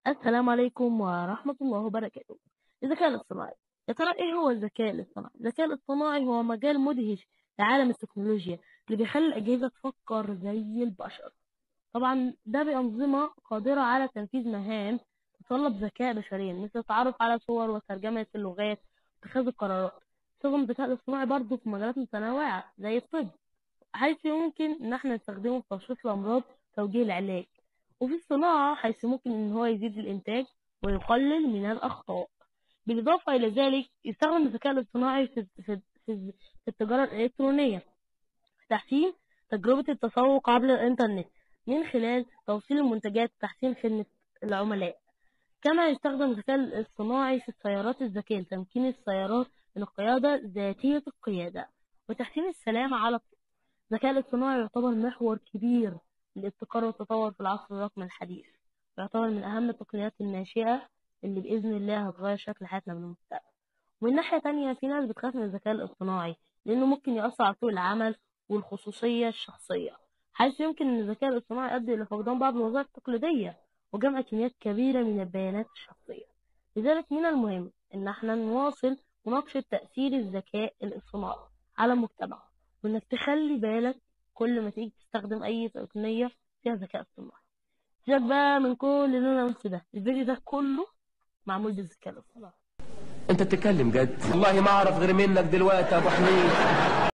السلام عليكم ورحمة الله وبركاته. الذكاء الاصطناعي، يا ترى إيه هو الذكاء الاصطناعي؟ الذكاء الاصطناعي هو مجال مدهش لعالم التكنولوجيا اللي بيخلي الأجهزة تفكر زي البشر. طبعا ده بأنظمة قادرة على تنفيذ مهام تتطلب ذكاء بشري مثل التعرف على صور وترجمة اللغات واتخاذ القرارات. يستخدم الذكاء الاصطناعي برضه في مجالات متنوعة زي الطب حيث يمكن إن احنا نستخدمه في تشخيص الأمراض وتوجيه العلاج. وفي الصناعة حيث ممكن إن هو يزيد الإنتاج ويقلل من الأخطاء بالإضافة إلى ذلك يستخدم الذكاء الاصطناعي في في في في التجارة الإلكترونية في تحسين تجربة التسوق عبر الإنترنت من خلال توصيل المنتجات وتحسين خدمة العملاء كما يستخدم الذكاء الاصطناعي في السيارات الذكية لتمكين السيارات من القيادة ذاتية القيادة وتحسين السلامة على الطريق الذكاء الاصطناعي يعتبر محور كبير للابتكار والتطور في العصر الرقمي الحديث يعتبر من أهم التقنيات الناشئة اللي بإذن الله هتغير شكل حياتنا من المستقبل ومن ناحية تانية في ناس بتخاف من الذكاء الاصطناعي لأنه ممكن يأثر على سوق العمل والخصوصية الشخصية حيث يمكن أن الذكاء الاصطناعي يؤدي إلى فقدان بعض الوظائف التقليدية وجمع كميات كبيرة من البيانات الشخصية لذلك من المهم إن احنا نواصل مناقشة تأثير الذكاء الاصطناعي على المجتمع وإنك تخلي بالك كل ما تيجي تستخدم أي تقنية فيها ذكاء اصطناعي سيبك بقى من كل اللي أنا قلته ده الفيديو ده كله معمول بالذكاء الاصطناعي انت بتتكلم جد والله ما اعرف غير منك دلوقتي يا ابو حميد